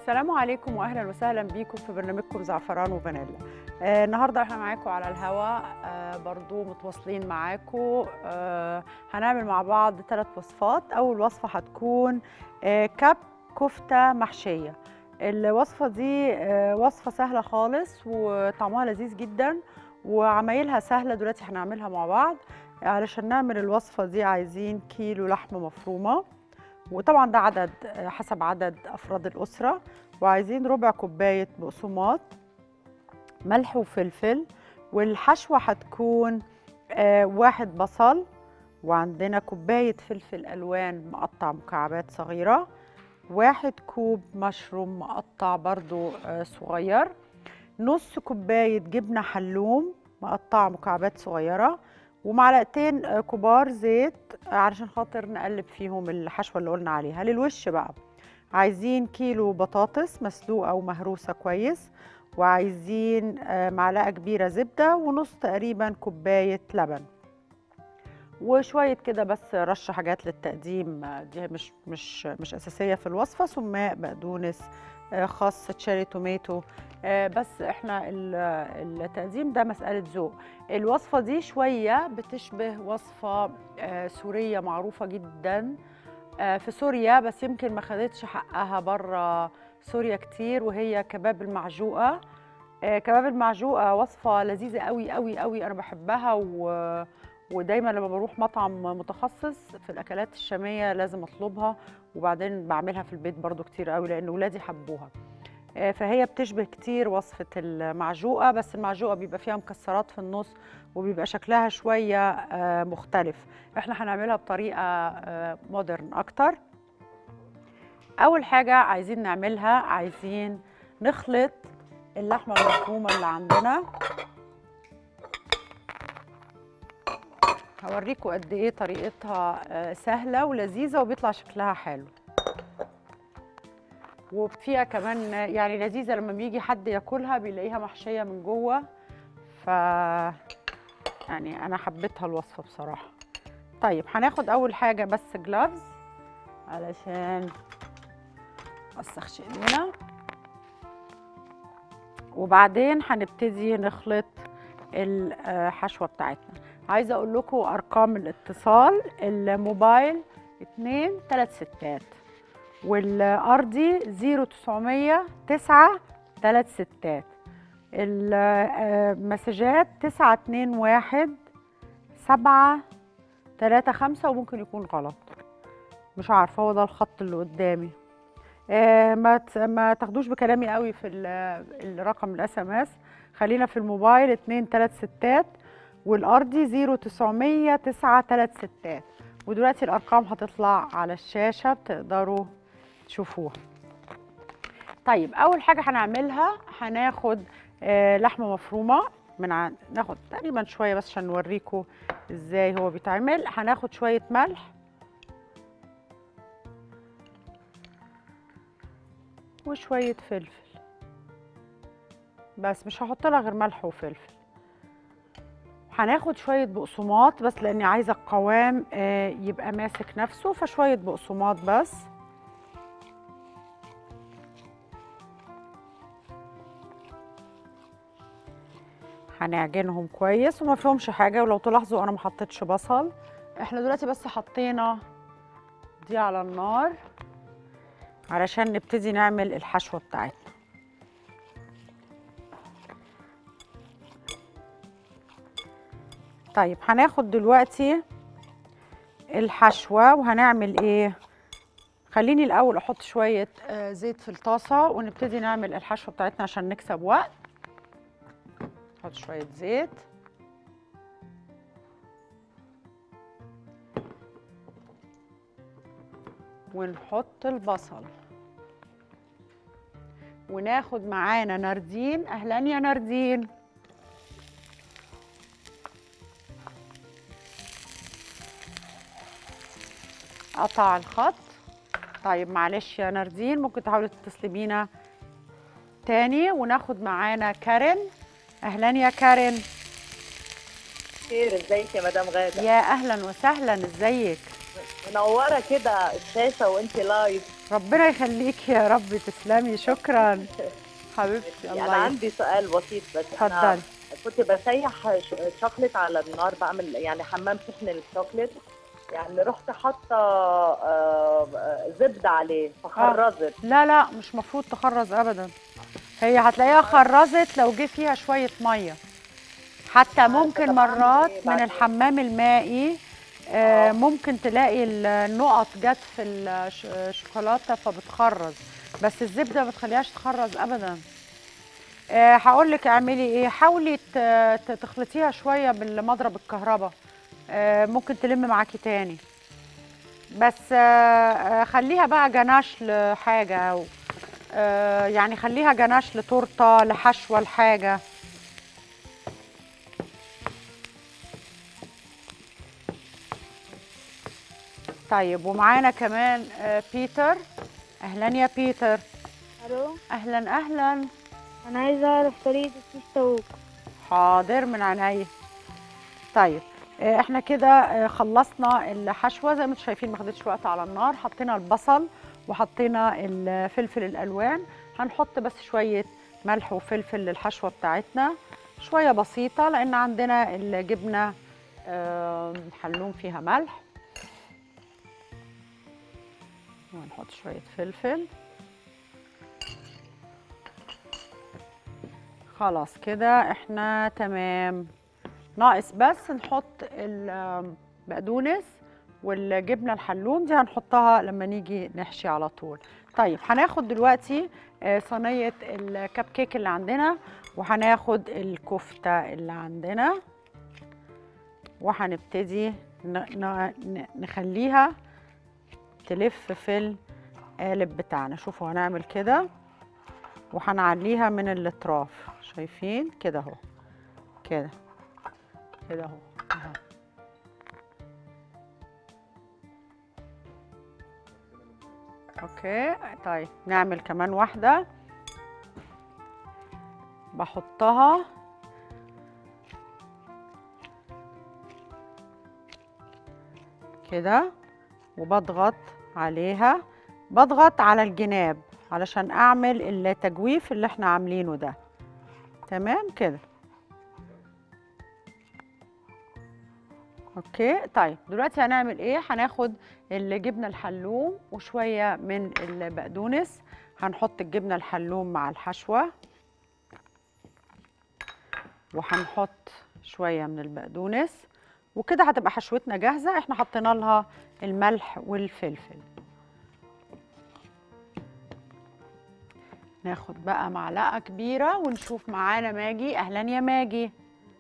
السلام عليكم واهلا وسهلا بيكم في برنامجكم زعفران وفانيلا آه النهارده احنا معاكم على الهواء آه برضو متواصلين معاكم آه هنعمل مع بعض ثلاث وصفات اول وصفه هتكون آه كب كفته محشيه الوصفه دي آه وصفه سهله خالص وطعمها لذيذ جدا وعمايلها سهله دلوقتي هنعملها مع بعض علشان نعمل الوصفه دي عايزين كيلو لحمه مفرومه وطبعا ده عدد حسب عدد افراد الاسره وعايزين ربع كوبايه بقسماط ملح وفلفل والحشوه هتكون آه واحد بصل وعندنا كوبايه فلفل الوان مقطع مكعبات صغيره واحد كوب مشروم مقطع برضو آه صغير نص كوبايه جبنه حلوم مقطع مكعبات صغيره ومعلقتين كبار زيت علشان خاطر نقلب فيهم الحشوه اللي قلنا عليها للوش بقى عايزين كيلو بطاطس مسلوقه ومهروسه كويس وعايزين معلقه كبيره زبده ونص تقريبا كوبايه لبن وشويه كده بس رش حاجات للتقديم دي مش مش مش اساسيه في الوصفه سماق بقدونس خس تشيري توميتو بس احنا التقديم ده مسألة ذوق الوصفة دي شوية بتشبه وصفة سورية معروفة جدا في سوريا بس يمكن ما خدتش حقها بره سوريا كتير وهي كباب المعجوقة كباب المعجوقة وصفة لذيذة قوي قوي قوي أنا بحبها و ودايما لما بروح مطعم متخصص في الاكلات الشاميه لازم اطلبها وبعدين بعملها في البيت برضو كتير قوي لان ولادي حبوها فهي بتشبه كتير وصفه المعجوقه بس المعجوقه بيبقى فيها مكسرات في النص وبيبقى شكلها شويه مختلف احنا هنعملها بطريقه مودرن اكتر اول حاجه عايزين نعملها عايزين نخلط اللحمه المفرومه اللي عندنا هوريكم قد ايه طريقتها سهله ولذيذه وبيطلع شكلها حلو وفيها كمان يعني لذيذه لما بيجي حد ياكلها بيلاقيها محشيه من جوه ف يعني انا حبيتها الوصفه بصراحه طيب هناخد اول حاجه بس جلافز علشان وسخش ايدينا وبعدين هنبتدي نخلط الحشوه بتاعتنا عايزه اقول لكم ارقام الاتصال الموبايل 2 3 ستات والارضي 0900 9 3 ستات المسجات 921 7 3 5 وممكن يكون غلط مش عارفه هو ده الخط اللي قدامي ما ما تاخدوش بكلامي قوي في الرقم الاس ام اس خلينا في الموبايل 2 3 ستات والارضي 0900 9 3 ستات ودلوقتي الارقام هتطلع على الشاشه بتقدروا تشوفوها طيب اول حاجه هنعملها هناخد آه لحمه مفرومه من عن... ناخد تقريبا شويه بس عشان نوريكم ازاي هو بيتعمل هناخد شويه ملح وشويه فلفل بس مش هحط لها غير ملح وفلفل هناخد شوية بقسماط بس لأني عايزة القوام يبقى ماسك نفسه فشوية بقسماط بس هنعجنهم كويس وما فيهمش حاجة ولو تلاحظوا أنا ما حطيتش بصل احنا دلوقتي بس حطينا دي على النار علشان نبتدي نعمل الحشوة بتاعتنا طيب هناخد دلوقتي الحشوة وهنعمل ايه خليني الاول احط شوية زيت في الطاسة ونبتدي نعمل الحشوة بتاعتنا عشان نكسب وقت نحط شوية زيت ونحط البصل وناخد معانا نردين اهلا يا نردين قطع الخط طيب معلش يا ناردين ممكن تحاولي تتصلي بينا تاني وناخد معانا كارين اهلا يا كارين خير ازيك يا مدام غاده يا اهلا وسهلا ازيك منوره كده الشاشه وانت لايف ربنا يخليكي يا رب تسلمي شكرا حبيبتي انا الله يخليك عندي سؤال بسيط بس انا اتفضلي كنت بسيح ش- شوكليت على النار بعمل يعني حمام سخن الشوكليت يعني رحت حاطه آه، آه، زبده عليه فخرزت لا لا مش مفروض تخرز ابدا هي هتلاقيها خرزت لو جه فيها شويه ميه حتى ممكن طب أعمل مرات إيه من بعد الحمام المائي آه، آه. ممكن تلاقي النقط جت في الش- الشوكولاته فبتخرز بس الزبده ما بتخليهاش تخرز ابدا هقول لك اعملي ايه حاولي ت- ت- تخلطيها شويه بالمضرب الكهرباء آه، ممكن تلم معاكي تاني بس آه، آه، خليها بقى جناش لحاجه أو آه، يعني خليها جناش لتورته لحشوه لحاجه طيب ومعانا كمان آه، بيتر اهلا يا بيتر الو اهلا اهلا انا عايزه اعرف طريقه الشيش طاووق حاضر من عينيا طيب آه، احنا كده آه، خلصنا الحشوه زي ما انتم شايفين ما خدتش وقت على النار حطينا البصل وحطينا الفلفل الالوان هنحط بس شويه ملح وفلفل للحشوه بتاعتنا شويه بسيطه لان عندنا الجبنه آه، حلوم فيها ملح وهنحط شويه فلفل خلاص كده احنا تمام ناقص بس نحط البقدونس والجبنه الحلوم دي هنحطها لما نيجي نحشي على طول طيب هناخد دلوقتي آه، صينيه الكب كيك اللي عندنا وهناخد الكفته اللي عندنا وهنبتدي ن- ن- ن- نخليها تلف في القالب بتاعنا شوفوا هنعمل كده وهنعليها من الاطراف شايفين كده اهو كده كده اهو أهو. اوكي طيب نعمل كمان واحده بحطها كده وبضغط عليها بضغط على الجناب علشان اعمل التجويف اللي احنا عاملينه ده تمام كده اوكي طيب دلوقتي هنعمل ايه هناخد الجبنه الحلوم وشويه من البقدونس هنحط الجبنه الحلوم مع الحشوه وهنحط شويه من البقدونس وكده هتبقى حشوتنا جاهزه احنا حطينا لها الملح والفلفل ناخد بقى معلقه كبيره ونشوف معانا ماجي اهلا يا ماجي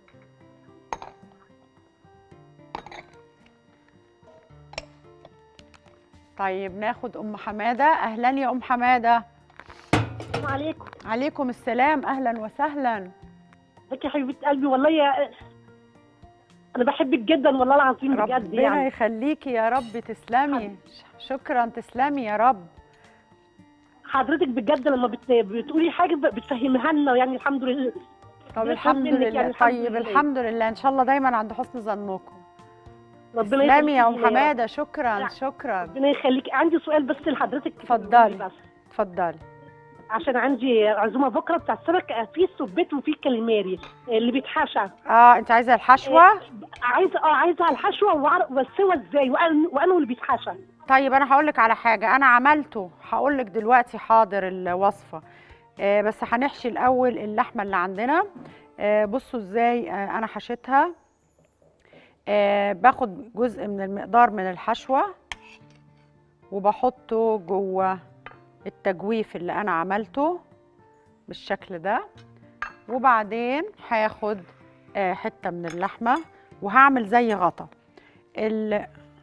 طيب ناخد ام حماده اهلا يا ام حماده السلام عليكم عليكم السلام اهلا وسهلا ازيك يا حبيبه قلبي والله يا انا بحبك جدا والله العظيم بجد ربنا يعني يخليكي يا رب تسلمي شكرا تسلمي يا رب حضرتك بجد لما بت... بتقولي حاجه ب- بتفهمها لنا يعني الحمد لله طب بيفهم الحمد منك لله يعني الحمد طيب لله. الحمد لله ان شاء الله دايما عند حسن ظنكم ربنا تسلمي يا يخليكي ام ليا رب. حماده شكرا لا. شكرا ربنا يخليك عندي سؤال بس لحضرتك اتفضلي. بس اتفضلي عشان عندي عزومه بكره بتاع السمك في السبيت وفي الكاليماري اللي بيتحشى اه انت عايزه الحشوه عايزه اه عايزه على الحشوه وأعرف- والسوى ازاي وأن- وانه اللي بيتحشى طيب انا هقول لك على حاجه انا عملته هقول لك دلوقتي حاضر الوصفه آه بس هنحشي الاول اللحمه اللي عندنا آه بصوا ازاي آه انا حشيتها آه باخد جزء من المقدار من الحشوه وبحطه جوه التجويف اللي انا عملته بالشكل ده وبعدين هاخد آه حته من اللحمه وهعمل زي غطا ال...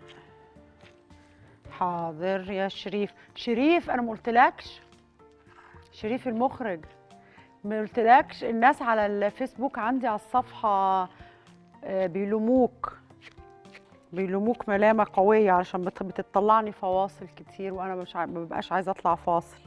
حاضر يا شريف شريف انا ما قلتلكش شريف المخرج ما قلتلكش الناس على الفيسبوك عندي على الصفحه آه، بيلوموك بيلوموك ملامه قويه علشان بت- بتطلعني فواصل كتير وانا مش ع... ما ببقاش عايزه اطلع فاصل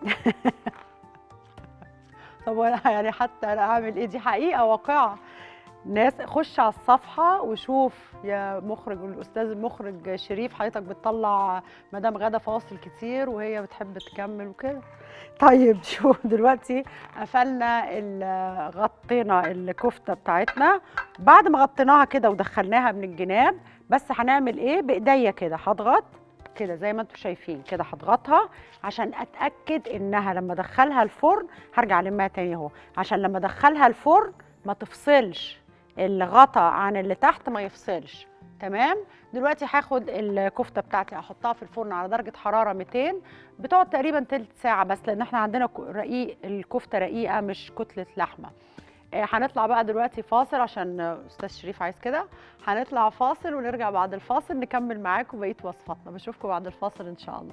طب وانا يعني حتى انا اعمل ايه دي حقيقه واقعه ناس خش على الصفحه وشوف يا مخرج الاستاذ المخرج شريف حضرتك بتطلع مدام غدا فواصل كتير وهي بتحب تكمل وكده طيب شوف دلوقتي قفلنا ال- غطينا الكفته بتاعتنا بعد ما غطيناها كده ودخلناها من الجناب بس هنعمل ايه بايديا كده هضغط كده زي ما انتم شايفين كده هضغطها عشان اتاكد انها لما ادخلها الفرن هرجع لمها تاني اهو عشان لما ادخلها الفرن ما تفصلش الغطا عن اللي تحت ما يفصلش تمام دلوقتي هاخد الكفته بتاعتي احطها في الفرن على درجه حراره 200 بتقعد تقريبا تلت ساعه بس لان احنا عندنا ك- رقيق الكفته رقيقه مش كتله لحمه آه، هنطلع بقى دلوقتي فاصل عشان آه، استاذ شريف عايز كده هنطلع فاصل ونرجع بعد الفاصل نكمل معاكم بقيه وصفاتنا بشوفكم بعد الفاصل ان شاء الله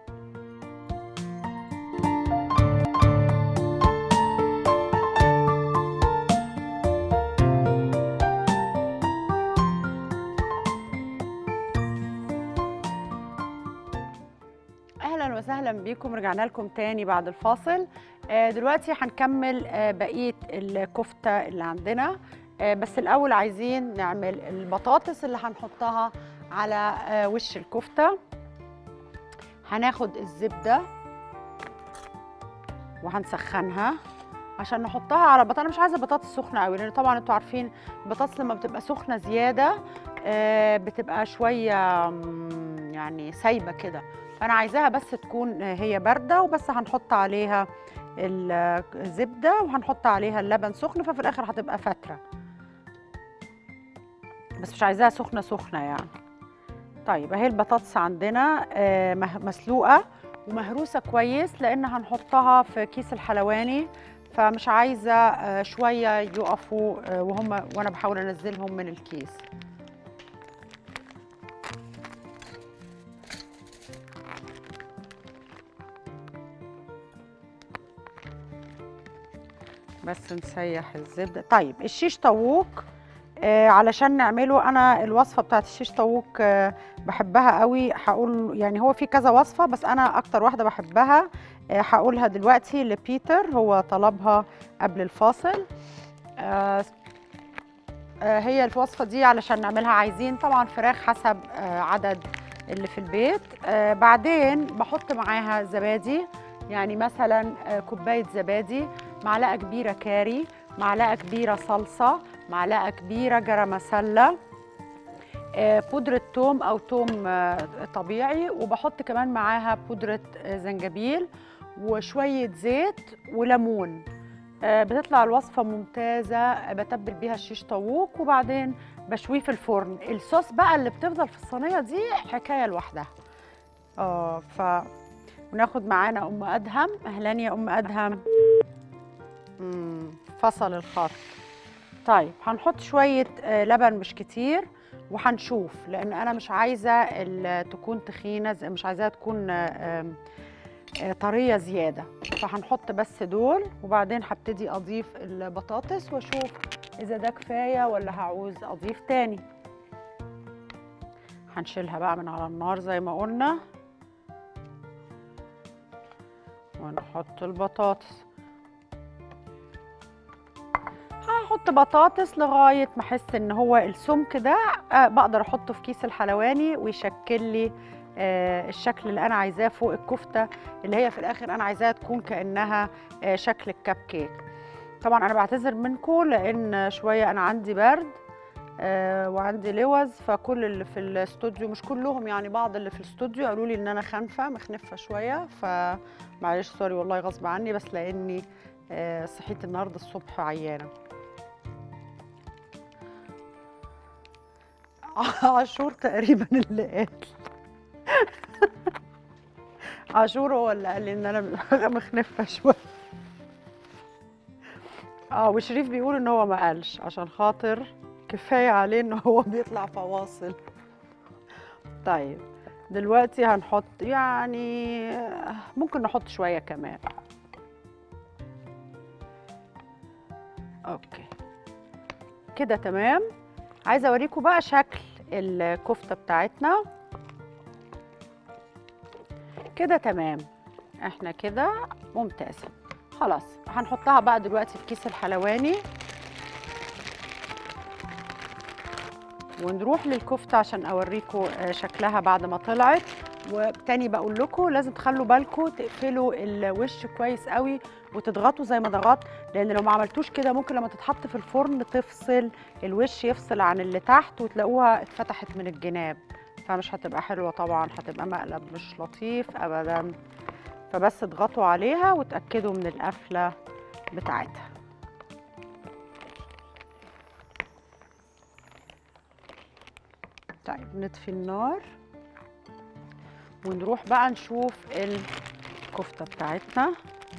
اهلا وسهلا بيكم رجعنا لكم تاني بعد الفاصل آه، دلوقتي هنكمل آه، بقيه الكفته اللي عندنا آه، بس الاول عايزين نعمل البطاطس اللي هنحطها على آه، وش الكفته هناخد الزبده وهنسخنها عشان نحطها على بطاطس انا مش عايزه بطاطس سخنه قوي لان طبعا انتوا عارفين البطاطس لما بتبقى سخنه زياده آه، بتبقى شويه مم، يعني سايبه كده فانا عايزاها بس تكون هي بارده وبس هنحط عليها الزبده وهنحط عليها اللبن سخن ففي الاخر هتبقى فتره بس مش عايزاها سخنه سخنه يعني طيب اهي البطاطس عندنا آه، مه- مسلوقه ومهروسه كويس لان هنحطها في كيس الحلواني فمش عايزه آه، شويه يقفوا آه، وهم وانا بحاول انزلهم من الكيس بس نسيح الزبده طيب الشيش طاووق آه علشان نعمله انا الوصفه بتاعت الشيش طاووق آه بحبها قوي هقول يعني هو في كذا وصفه بس انا اكتر واحده بحبها آه هقولها دلوقتي لبيتر هو طلبها قبل الفاصل آه آه هي الوصفه دي علشان نعملها عايزين طبعا فراخ حسب آه عدد اللي في البيت آه بعدين بحط معاها زبادي يعني مثلا آه كوبايه زبادي معلقه كبيره كاري معلقه كبيره صلصه معلقه كبيره جرام مسله آه، بودرة توم أو توم آه، طبيعي وبحط كمان معاها بودرة آه، زنجبيل وشوية زيت وليمون آه، بتطلع الوصفة ممتازة بتبل بيها الشيش طاووق وبعدين بشويه في الفرن الصوص بقى اللي بتفضل في الصينية دي حكاية لوحدها اه ف وناخد معانا أم أدهم أهلا يا أم أدهم مم، فصل الخط طيب هنحط شوية آه، لبن مش كتير وهنشوف لأن أنا مش عايزة ال- تكون تخينة زي- مش عايزاها تكون آه، آم، آه، طرية زيادة فهنحط بس دول وبعدين هبتدي أضيف البطاطس وأشوف إذا ده كفاية ولا هعوز أضيف تاني هنشيلها بقى من على النار زي ما قلنا ونحط البطاطس هحط بطاطس لغايه ما احس ان هو السمك ده آه، بقدر احطه في كيس الحلواني ويشكل لي آه، الشكل اللي انا عايزاه فوق الكفته اللي هي في الاخر انا عايزاها تكون كانها آه، شكل الكب كيك طبعا انا بعتذر منكم لان شويه انا عندي برد آه، وعندي لوز فكل اللي في الاستوديو مش كلهم يعني بعض اللي في الاستوديو قالوا لي ان انا خانفه مخنفه شويه فمعلش سوري والله غصب عني بس لاني آه، صحيت النهارده الصبح عيانه عاشور تقريبا اللي قال عاشور هو اللي قال لي ان انا مخنفه شويه اه وشريف بيقول ان هو ما قالش عشان خاطر كفايه عليه ان هو بيطلع فواصل طيب دلوقتي هنحط يعني ممكن نحط شويه كمان اوكي كده تمام عايزه اوريكم بقى شكل الكفته بتاعتنا كده تمام احنا كده ممتازه خلاص هنحطها بقى دلوقتي في كيس الحلواني ونروح للكفته عشان اوريكم آه، شكلها بعد ما طلعت وتاني بقول لكم لازم تخلوا بالكم تقفلوا الوش كويس قوي وتضغطوا زي ما ضغطت لان لو ما عملتوش كده ممكن لما تتحط في الفرن تفصل الوش يفصل عن اللي تحت وتلاقوها اتفتحت من الجناب فمش هتبقى حلوه طبعا هتبقى مقلب مش لطيف ابدا فبس اضغطوا عليها وتاكدوا من القفله بتاعتها طيب نطفي النار ونروح بقى نشوف الكفته بتاعتنا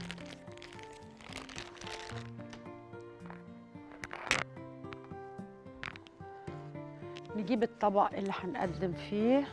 نجيب الطبق اللي هنقدم فيه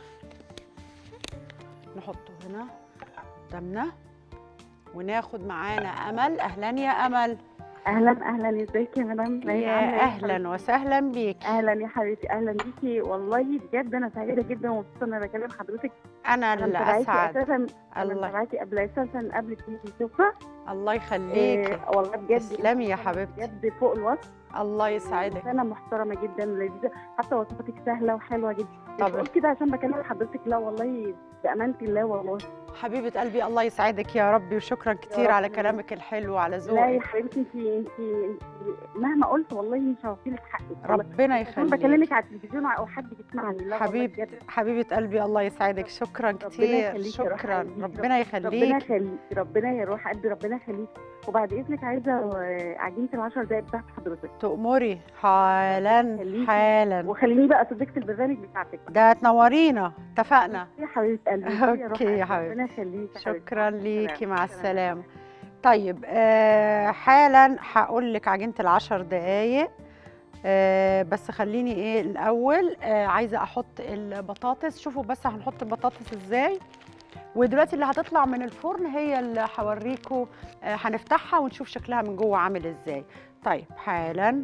نحطه هنا قدامنا وناخد معانا امل اهلا يا امل اهلا اهلا ازيك يا مدام مي؟ عاملة يا إيه يا اهلا وسهلا بيك اهلا يا حبيبتي اهلا بيكي والله بجد انا سعيده جدا ومبسوطه ان انا بكلم حضرتك انا انا اللي متابعاكي اسعد اساسا انا الله متابعاكي قبل اساسا قبل تيجي السفره الله يخليك إيه والله بجد تسلمي يا إنتي حبيبتي. بجد فوق الوصف الله يسعدك انسانه محترمه جدا ولذيذه حتى وصفاتك سهله وحلوه جدا مش طب بقول كده عشان بكلم حضرتك لا والله بامانه الله والله حبيبه قلبي الله يسعدك يا ربي وشكرا كتير رب. على كلامك الحلو وعلى لا يا ذوقك حبيبتي انت انت مهما قلت والله مش هوفيلك حقك والله. ربنا عشان يخليك بكلمك على التلفزيون او حد بيسمعني لا والله حبيب بجد. حبيبه قلبي الله يسعدك شكرا كتير يخليك يا روح شكرا قلبي. ربنا ربنا يخليك يخليك ربنا يروح قلبي ربنا يخليك وبعد اذنك عايزه آه، عجينه العشر دقايق بتاعت حضرتك تأمري حالا خليكي. حالا وخليني بقى صديقه البرنامج بتاعتك ده تنورينا اتفقنا يا حبيبه قلبي يا روح أوكي يا قلبي. حبيبتي. ربنا يخليك يا حبيبتي. شكرا مع ليكي مع السلامة. السلامة طيب آه حالا هقول لك عجينة العشر دقايق آه بس خليني ايه الاول آه عايزه احط البطاطس شوفوا بس هنحط البطاطس ازاي ودلوقتي اللي هتطلع من الفرن هي اللي هوريكم آه هنفتحها ونشوف شكلها من جوه عامل ازاي طيب حالا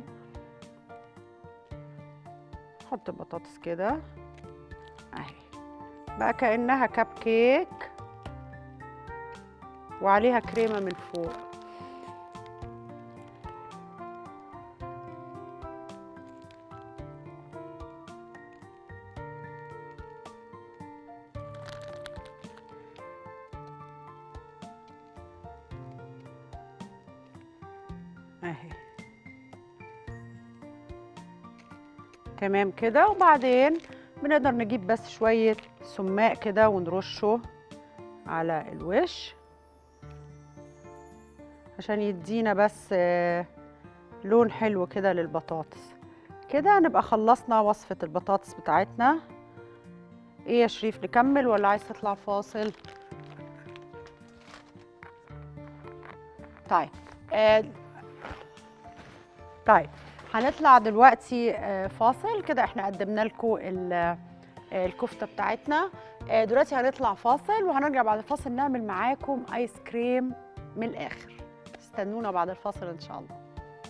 نحط البطاطس كده اهي بقى كانها كب كيك وعليها كريمه من فوق اهي تمام كده وبعدين بنقدر نجيب بس شوية سماق كده ونرشه على الوش عشان يدينا بس آه، لون حلو كده للبطاطس كده نبقى خلصنا وصفة البطاطس بتاعتنا ايه يا شريف نكمل ولا عايز تطلع فاصل طيب آه طيب هنطلع دلوقتي آه، فاصل كده احنا قدمنا لكم الكفته بتاعتنا آه، دلوقتي هنطلع فاصل وهنرجع بعد الفاصل نعمل معاكم ايس كريم من الاخر استنونا بعد الفاصل ان شاء الله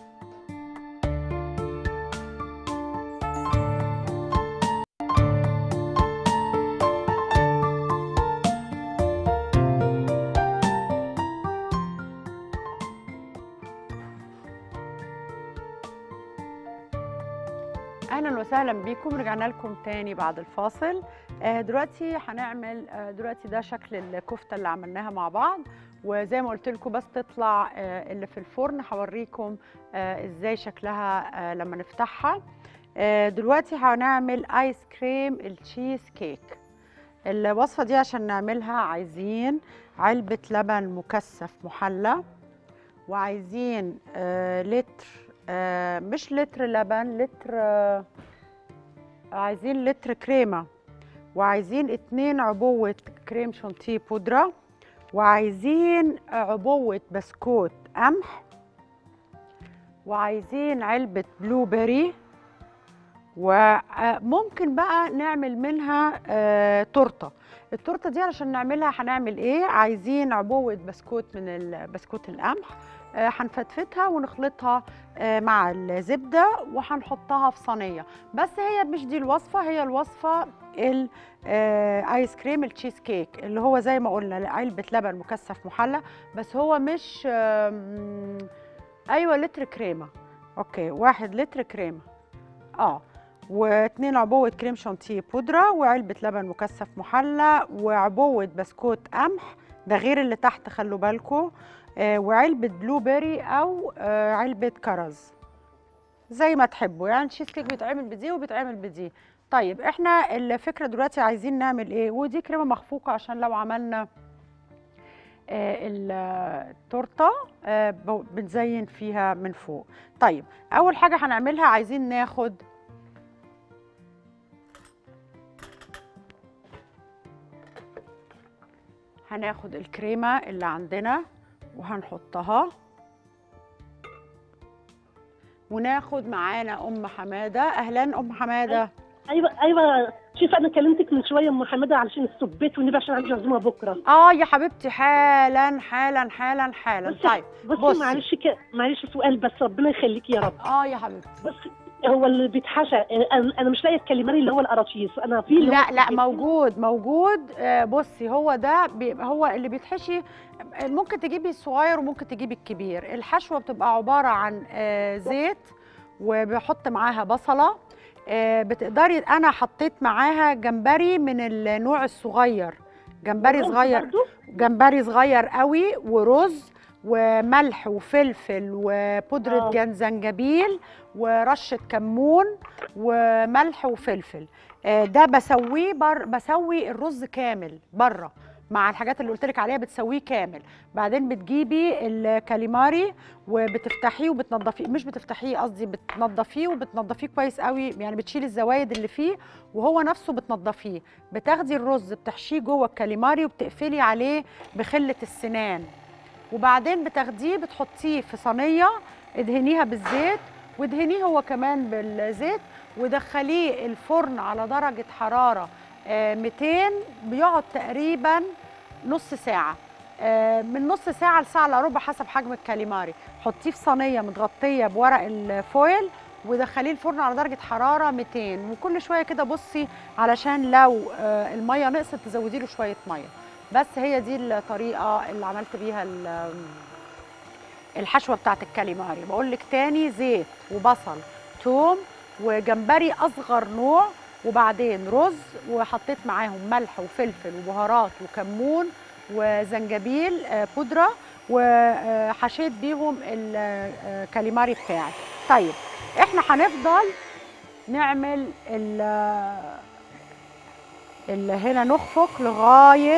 اهلا وسهلا بيكم رجعنا لكم تاني بعد الفاصل آه، دلوقتي هنعمل آه، دلوقتي ده شكل الكفته اللي عملناها مع بعض وزي ما قلت لكم بس تطلع آه، اللي في الفرن هوريكم آه، ازاي شكلها آه، لما نفتحها آه، دلوقتي هنعمل ايس كريم التشيز كيك الوصفه دي عشان نعملها عايزين علبه لبن مكثف محلى وعايزين آه، لتر آه، مش لتر لبن لتر آه، عايزين لتر كريمة وعايزين اتنين عبوة كريم شانتيه بودرة وعايزين عبوة بسكوت قمح وعايزين علبة بلو بيري وممكن بقى نعمل منها آه، تورته التورته دي علشان نعملها هنعمل ايه عايزين عبوه بسكوت من ال- بسكوت القمح آه، هنفتفتها ونخلطها آه، مع الزبده وهنحطها في صينيه بس هي مش دي الوصفه هي الوصفه الايس كريم التشيز كيك اللي هو زي ما قلنا علبه لبن مكثف محلى بس هو مش آم، ايوه لتر كريمه اوكي واحد لتر كريمه اه واتنين عبوة كريم شانتيه بودرة وعلبة لبن مكثف محلى وعبوة بسكوت قمح ده غير اللي تحت خلوا بالكم آه وعلبة بلو بيري أو آه علبة كرز زي ما تحبوا يعني التشيز كيك بيتعمل بدي وبيتعمل بدي طيب احنا الفكرة دلوقتي عايزين نعمل ايه ودي كريمة مخفوقة عشان لو عملنا آه، ال- التورته آه، ب- بنزين فيها من فوق طيب اول حاجه هنعملها عايزين ناخد هناخد الكريمه اللي عندنا وهنحطها وناخد معانا ام حماده اهلا ام حماده ايوه ايوه شوف انا كلمتك من شويه ام محمده علشان السبيت والنبي عشان عندي عزومه بكره اه يا حبيبتي حالا حالا حالا حالا بصي- طيب بصي, بصي. معلش ك... معلش سؤال بس ربنا يخليك يا رب اه يا حبيبتي بصي هو اللي بيتحشى انا أنا مش لاقي الكاليماري اللي هو القراطيس انا في اللي لا هو لا السبيت. موجود موجود آه، بصي هو ده بيبقى هو اللي بيتحشي آه، ممكن تجيبي الصغير وممكن تجيبي الكبير الحشوه بتبقى عباره عن آه، زيت وبحط معاها بصله آه، بتقدري انا حطيت معاها جمبري من النوع الصغير جمبري والرز صغير برضو؟ جمبري صغير قوي ورز وملح وفلفل وبودرة آه. جنزنجبيل ورشة كمون وملح وفلفل آه، ده بسويه بر بسوي الرز كامل بره مع الحاجات اللي قلت لك عليها بتسويه كامل بعدين بتجيبي الكاليماري وبتفتحيه وبتنضفيه مش بتفتحيه قصدي بتنضفيه وبتنضفيه كويس قوي يعني بتشيلي الزوايد اللي فيه وهو نفسه بتنضفيه بتاخدي الرز بتحشيه جوه الكاليماري وبتقفلي عليه بخلة السنان وبعدين بتاخديه بتحطيه في صينية ادهنيها بالزيت وادهنيه هو كمان بالزيت ودخليه الفرن على درجة حرارة آه، 200 بيقعد تقريبا نص ساعة آه، من نص ساعة لساعة الا ربع حسب حجم الكاليماري حطيه في صينية متغطية بورق الفويل ودخليه الفرن على درجة حرارة 200 وكل شوية كده بصي علشان لو آه، المية نقصت تزودي له شوية مية بس هي دي الطريقة اللي عملت بيها ال- الحشوة بتاعت الكاليماري بقول لك تاني زيت وبصل توم وجمبري أصغر نوع وبعدين رز وحطيت معاهم ملح وفلفل وبهارات وكمون وزنجبيل آه، بودرة وحشيت بيهم الكاليماري بتاعي طيب احنا هنفضل نعمل ال اللي هنا نخفق لغايه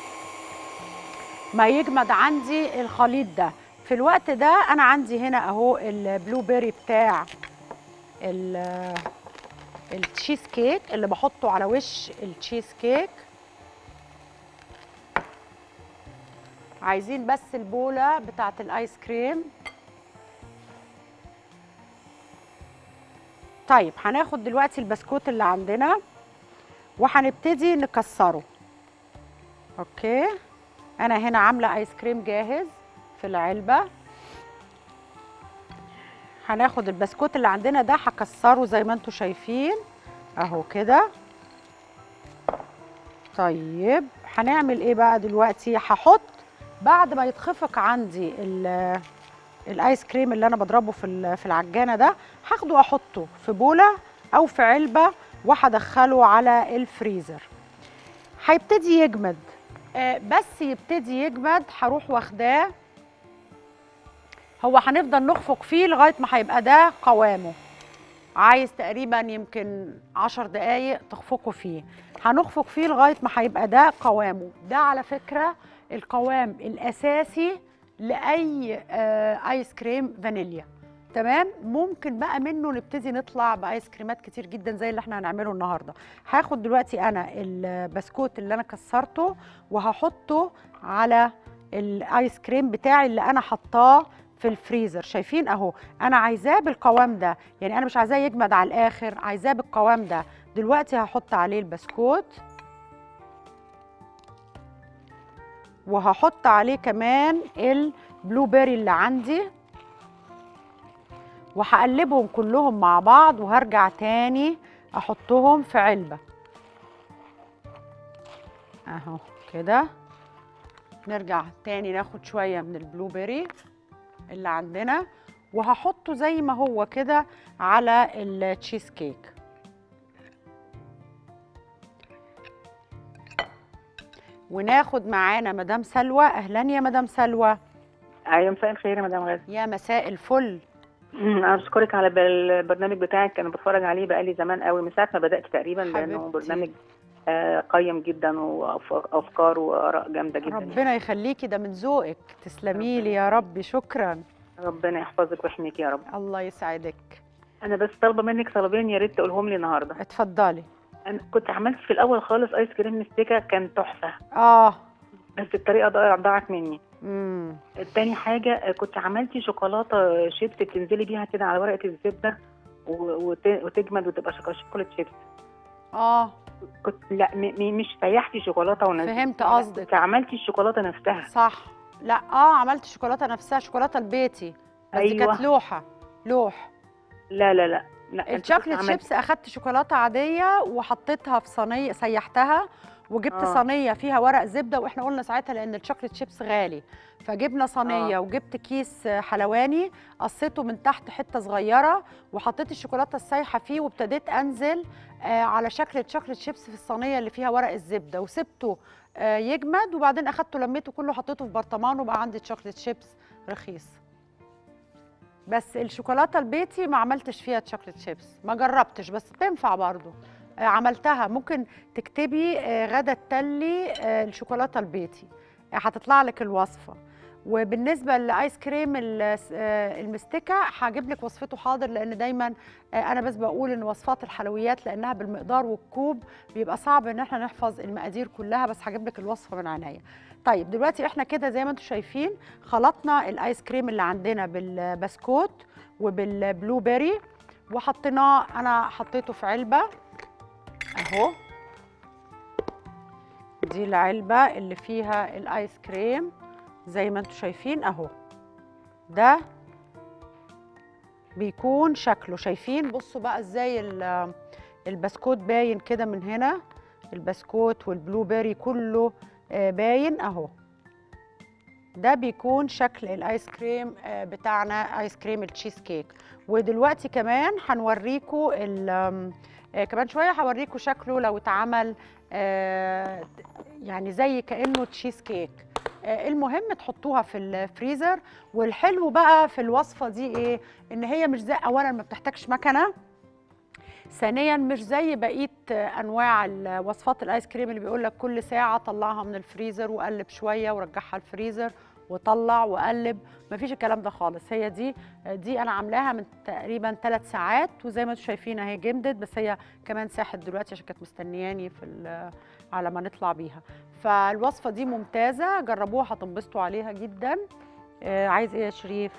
ما يجمد عندي الخليط ده في الوقت ده انا عندي هنا اهو البلو بيري بتاع ال- التشيز كيك اللي بحطه على وش التشيز كيك عايزين بس البوله بتاعه الايس كريم طيب هناخد دلوقتي البسكوت اللي عندنا وهنبتدي نكسره اوكي انا هنا عامله ايس كريم جاهز في العلبه هناخد البسكوت اللي عندنا ده هكسره زي ما انتم شايفين اهو كده طيب هنعمل ايه بقى دلوقتي هحط بعد ما يتخفق عندي ال- الايس كريم اللي انا بضربه في ال- في العجانه ده هاخده احطه في بوله او في علبه وهدخله على الفريزر هيبتدي يجمد آه، بس يبتدي يجمد هروح واخداه هو هنفضل نخفق فيه لغايه ما هيبقى ده قوامه عايز تقريبا يمكن عشر دقايق تخفقوا فيه هنخفق فيه لغايه ما هيبقى ده قوامه ده على فكره القوام الاساسي لاي آه، ايس كريم فانيليا تمام ممكن بقى منه نبتدي نطلع بايس كريمات كتير جدا زي اللي احنا هنعمله النهارده هاخد دلوقتي انا البسكوت اللي انا كسرته وهحطه على الايس كريم بتاعي اللي انا حطاه في الفريزر شايفين اهو انا عايزاه بالقوام ده يعني انا مش عايزاه يجمد على الاخر عايزاه بالقوام ده دلوقتي هحط عليه البسكوت وهحط عليه كمان البلو بيري اللي عندي وهقلبهم كلهم مع بعض وهرجع تاني احطهم في علبة اهو كده نرجع تاني ناخد شوية من البلو بيري اللي عندنا وهحطه زي ما هو كده على التشيز كيك وناخد معانا مدام سلوى اهلا يا مدام سلوى ايوه مساء الخير يا مدام غازي يا مساء الفل انا بشكرك على ب- البرنامج بتاعك انا بتفرج عليه بقالي زمان قوي من ساعه ما بدات تقريبا لانه حبيبتي. برنامج آه، قيم جدا وافكار واراء جامده جدا ربنا يخليكي ده من ذوقك تسلمي لي يا رب شكرا ربنا يحفظك ويحميك يا رب الله يسعدك انا بس طالبه منك طلبين يا ريت تقولهم لي النهارده اتفضلي انا كنت عملت في الاول خالص ايس كريم مستكه كان تحفه اه بس الطريقه ضاع- ضاعت مني امم تاني حاجه آه، كنت عملتي شوكولاته شيبس بتنزلي بيها كده على ورقه الزبده و- وت- وتجمد وتبقى شوكو- شوكولاته شيبس اه كنت لا م- م- مش سيحتي شوكولاته ونزلتي فهمت لا، قصدك. كنت عملتي الشوكولاته نفسها صح لا اه عملت شوكولاته نفسها شوكولاته البيتي بس دي أيوة. كانت لوحه لوح لا لا لا لا أنت الشوكليت كنت عملت- شيبس اخدت شوكولاته عاديه وحطيتها في صينيه سيحتها وجبت آه. صينيه فيها ورق زبده واحنا قلنا ساعتها لان الشوكليت شيبس غالي فجبنا صينيه آه. وجبت كيس حلواني قصيته من تحت حته صغيره وحطيت الشوكولاته السايحه فيه وابتديت انزل آه على شكل شوكليت شيبس في الصينيه اللي فيها ورق الزبده وسبته آه يجمد وبعدين اخدته لميته كله حطيته في برطمان وبقى عندي شوكليت شيبس رخيص بس الشوكولاته البيتي ما عملتش فيها شوكليت شيبس ما جربتش بس تنفع برضو آه، عملتها ممكن تكتبي آه، غدا التلي آه، الشوكولاته البيتي آه، هتطلع لك الوصفه وبالنسبه للايس كريم ال- آه، المستكه هجيب لك وصفته حاضر لان دايما آه، انا بس بقول ان وصفات الحلويات لانها بالمقدار والكوب بيبقى صعب ان احنا نحفظ المقادير كلها بس هجيب لك الوصفه من عينيا طيب دلوقتي احنا كده زي ما انتم شايفين خلطنا الايس كريم اللي عندنا بالبسكوت وبالبلو بيري وحطيناه انا حطيته في علبه اهو دي العلبه اللي فيها الايس كريم زي ما انتم شايفين اهو ده بيكون شكله شايفين بصوا بقى ازاي ال- البسكوت باين كده من هنا البسكوت والبلو بيري كله آه، باين اهو ده بيكون شكل الايس كريم آه، بتاعنا ايس كريم التشيز كيك ودلوقتي كمان هنوريكم ال- آم، آه، كمان شويه هوريكم شكله لو اتعمل آه، يعني زي كانه تشيز كيك آه، المهم تحطوها في الفريزر والحلو بقى في الوصفه دي ايه ان هي مش زي اولا ما بتحتاجش مكنه ثانيا مش زي بقيه انواع ال- وصفات الايس كريم اللي بيقول لك كل ساعه طلعها من الفريزر وقلب شويه ورجعها الفريزر وطلع وقلب مفيش الكلام ده خالص هي دي دي انا عاملاها من تقريبا ثلاث ساعات وزي ما انتم شايفين اهي جمدت بس هي كمان ساحت دلوقتي عشان كانت مستنياني في ال- على ما نطلع بيها فالوصفه دي ممتازه جربوها هتنبسطوا عليها جدا آه، عايز ايه يا شريف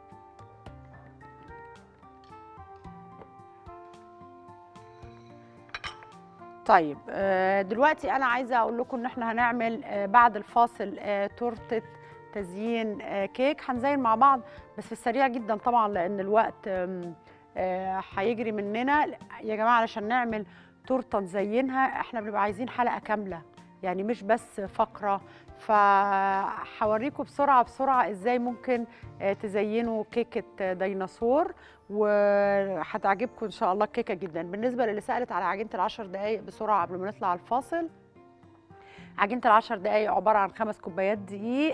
طيب آه، دلوقتي انا عايزه اقول لكم ان احنا هنعمل آه، بعد الفاصل آه، تورته تزيين آه، كيك هنزين مع بعض بس في السريع جدا طبعا لان الوقت آم، آه، هيجري مننا يا جماعه علشان نعمل تورته نزينها احنا بنبقى عايزين حلقه كامله يعني مش بس فقره فهوريكم بسرعه بسرعه ازاي ممكن آه، تزينوا كيكه آه، ديناصور وهتعجبكم ان شاء الله الكيكه جدا بالنسبه للي سالت على عجينه العشر دقائق بسرعه قبل ما نطلع الفاصل عجينه العشر دقائق عباره عن خمس كوبايات دقيق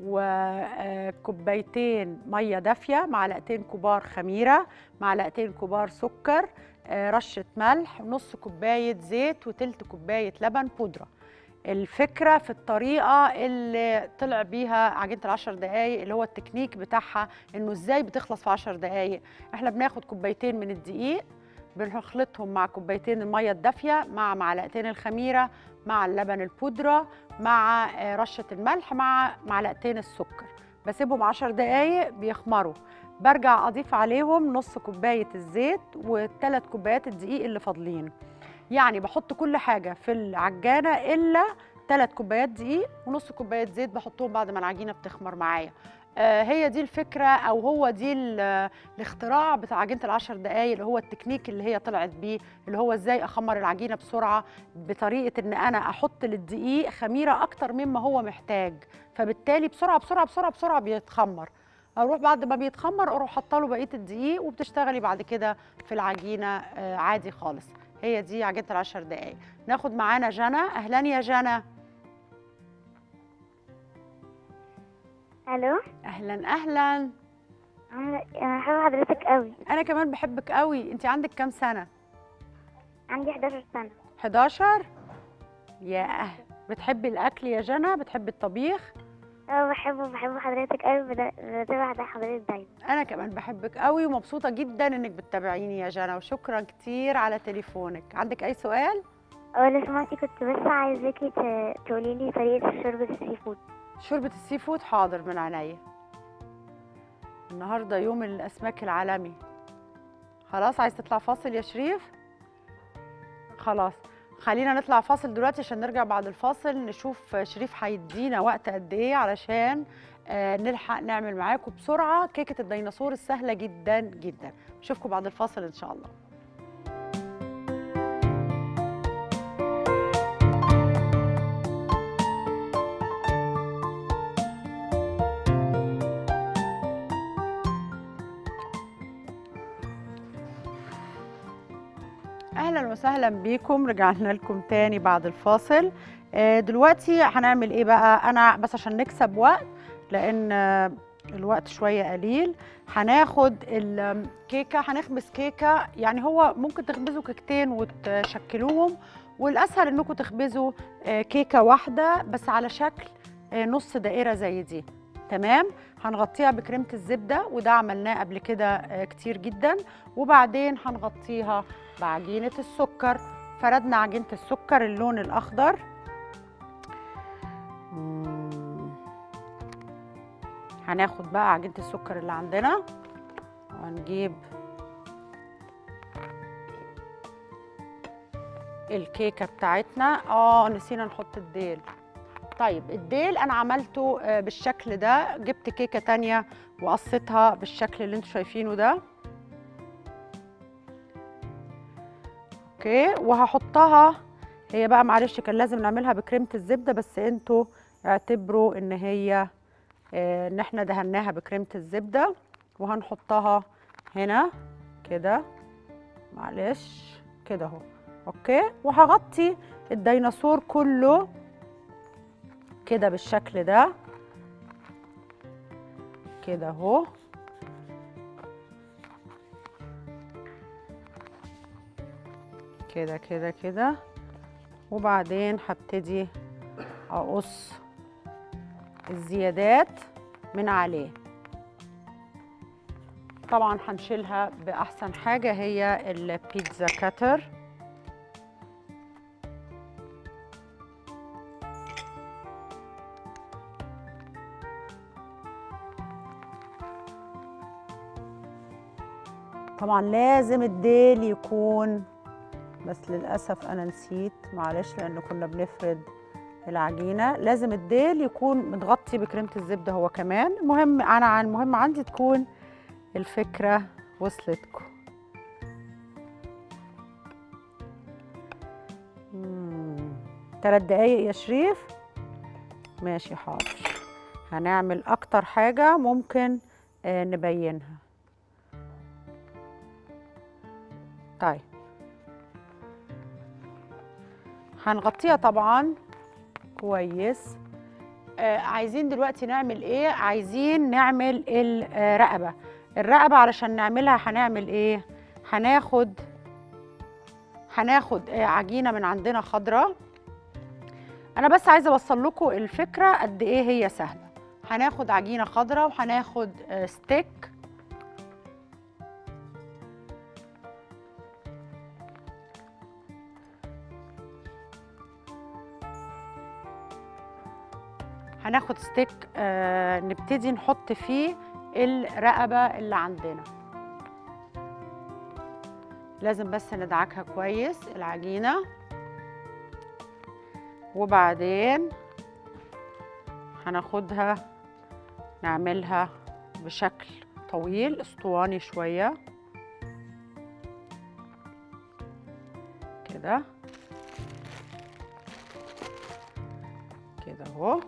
وكوبايتين ميه دافيه معلقتين كبار خميره معلقتين كبار سكر آه، رشه ملح نص كوبايه زيت وتلت كوبايه لبن بودره الفكره في الطريقه اللي طلع بيها عجينه العشر دقائق اللي هو التكنيك بتاعها انه ازاي بتخلص في عشر دقائق احنا بناخد كوبايتين من الدقيق بنخلطهم مع كوبايتين الميه الدافيه مع معلقتين الخميره مع اللبن البودره مع آه، رشه الملح مع معلقتين السكر بسيبهم عشر دقايق بيخمروا برجع اضيف عليهم نص كوبايه الزيت وثلاث كوبايات الدقيق اللي فاضلين يعني بحط كل حاجه في العجانه الا ثلاث كوبايات دقيق ونص كوبايه زيت بحطهم بعد ما العجينه بتخمر معايا آه، هي دي الفكره او هو دي ال- الاختراع بتاع عجينه العشر دقايق اللي هو التكنيك اللي هي طلعت بيه اللي هو ازاي اخمر العجينه بسرعه بطريقه ان انا احط للدقيق خميره اكتر مما هو محتاج فبالتالي بسرعه بسرعه بسرعه بسرعه بيتخمر اروح بعد ما بيتخمر اروح حاطه له بقيه الدقيق وبتشتغلي بعد كده في العجينه آه، عادي خالص هي دي عجينه العشر دقايق ناخد معانا جنى اهلا يا جنى الو اهلا اهلا عاملة انا بحب حضرتك قوي انا كمان بحبك قوي انت عندك كام سنه عندي 11 سنة 11 يا أهل. بتحبي الاكل يا جنى بتحبي الطبيخ اه بحبه بحب حضرتك قوي بدا- بتابع ده حضرتك دايما انا كمان بحبك قوي ومبسوطه جدا انك بتتابعيني يا جنى وشكرا كتير على تليفونك عندك اي سؤال اه لو سمحتي كنت بس عايزاكي ت- تقولي لي طريقة شوربة السي فود شوربه السي فود حاضر من عينيا النهارده يوم الاسماك العالمي خلاص عايز تطلع فاصل يا شريف خلاص خلينا نطلع فاصل دلوقتي عشان نرجع بعد الفاصل نشوف شريف هيدينا وقت قد ايه علشان آه، نلحق نعمل معاكم بسرعه كيكه الديناصور السهله جدا جدا اشوفكم بعد الفاصل ان شاء الله اهلا وسهلا بيكم رجعنا لكم تاني بعد الفاصل آه، دلوقتي هنعمل ايه بقى انا بس عشان نكسب وقت لان آه، الوقت شويه قليل هناخد الكيكه هنخبز كيكه يعني هو ممكن تخبزوا كيكتين وتشكلوهم والاسهل انكم تخبزوا آه، كيكه واحده بس على شكل آه، نص دائره زي دي تمام هنغطيها بكريمه الزبده وده عملناه قبل كده آه، كتير جدا وبعدين هنغطيها بعجينة السكر فردنا عجينة السكر اللون الأخضر مم. هناخد بقى عجينة السكر اللي عندنا وهنجيب الكيكة بتاعتنا اه نسينا نحط الديل طيب الديل انا عملته آه، بالشكل ده جبت كيكة تانية وقصيتها بالشكل اللي انتوا شايفينه ده اوكي وهحطها هي بقى معلش كان لازم نعملها بكريمه الزبده بس انتوا اعتبروا ان هي آه، ان احنا دهناها بكريمه الزبده وهنحطها هنا كده معلش كده اهو اوكي وهغطي الديناصور كله كده بالشكل ده كده اهو كده كده كده وبعدين هبتدي اقص الزيادات من عليه طبعا هنشيلها باحسن حاجه هي البيتزا كاتر طبعا لازم الديل يكون بس للأسف أنا نسيت معلش لأن كنا بنفرد العجينة لازم الديل يكون متغطي بكريمة الزبدة هو كمان المهم أنا عن المهم عندي تكون الفكرة وصلتكم مم. تلات دقايق يا شريف ماشي حاضر هنعمل أكتر حاجة ممكن آه، نبينها طيب هنغطيها طبعا كويس آه عايزين دلوقتي نعمل ايه عايزين نعمل الرقبه الرقبه علشان نعملها هنعمل ايه هناخد هناخد آه عجينه من عندنا خضراء انا بس عايزه اوصل لكم الفكره قد ايه هي سهله هناخد عجينه خضراء وهناخد آه ستيك هناخد ستيك آه نبتدي نحط فيه الرقبة اللي عندنا لازم بس ندعكها كويس العجينة وبعدين هناخدها نعملها بشكل طويل اسطواني شوية كده كده اهو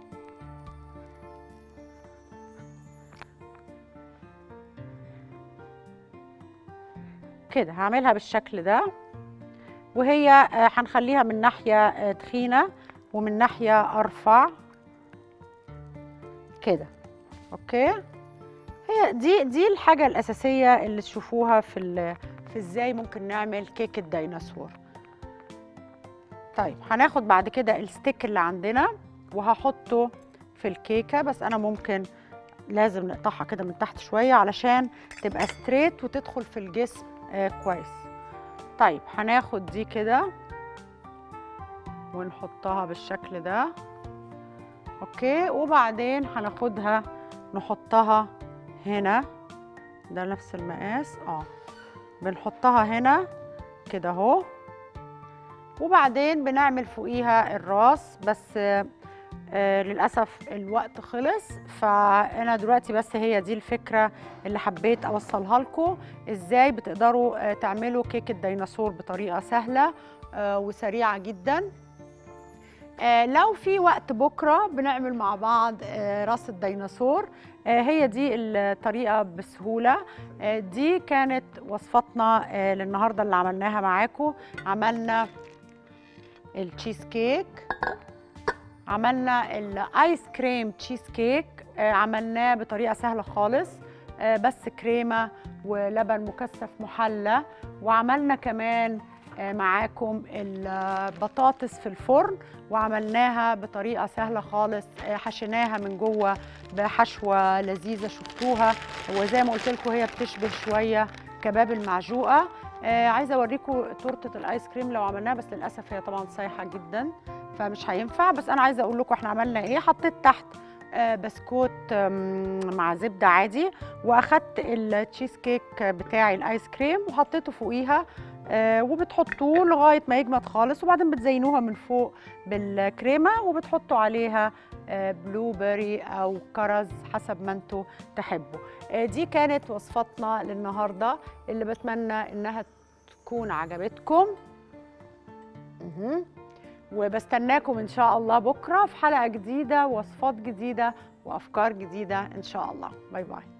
كده هعملها بالشكل ده وهي آه، هنخليها من ناحية آه، تخينة ومن ناحية أرفع كده اوكي هي دي دي الحاجه الاساسيه اللي تشوفوها في ال- في ازاي ممكن نعمل كيك الديناصور طيب هناخد بعد كده الستيك اللي عندنا وهحطه في الكيكه بس انا ممكن لازم نقطعها كده من تحت شويه علشان تبقى ستريت وتدخل في الجسم آه كويس طيب هناخد دي كده ونحطها بالشكل ده اوكي وبعدين هناخدها نحطها هنا ده نفس المقاس اه بنحطها هنا كده اهو وبعدين بنعمل فوقيها الراس بس آه آه للاسف الوقت خلص فانا دلوقتي بس هي دي الفكره اللي حبيت اوصلها لكم ازاي بتقدروا آه تعملوا كيك الديناصور بطريقه سهله آه وسريعه جدا آه لو في وقت بكره بنعمل مع بعض آه راس الديناصور آه هي دي الطريقه بسهوله آه دي كانت وصفتنا آه للنهارده اللي عملناها معاكم عملنا التشيز كيك عملنا الايس كريم تشيز كيك آه عملناه بطريقه سهله خالص آه بس كريمه ولبن مكثف محلى وعملنا كمان آه معاكم البطاطس في الفرن وعملناها بطريقه سهله خالص آه حشيناها من جوه بحشوه لذيذه شفتوها وزي ما قلت لكم هي بتشبه شويه كباب المعجوقه آه عايزه اوريكم تورته الايس كريم لو عملناها بس للاسف هي طبعا سايحه جدا فمش هينفع بس انا عايزه اقول لكم احنا عملنا ايه حطيت تحت آه بسكوت مع زبده عادي واخدت التشيز كيك بتاعي الايس كريم وحطيته فوقيها آه وبتحطوه لغايه ما يجمد خالص وبعدين بتزينوها من فوق بالكريمه وبتحطوا عليها آه بلو بيري او كرز حسب ما انتوا تحبوا دي كانت وصفتنا للنهارده اللي بتمنى انها تكون عجبتكم وبستناكم ان شاء الله بكره في حلقه جديده وصفات جديده وافكار جديده ان شاء الله باي باي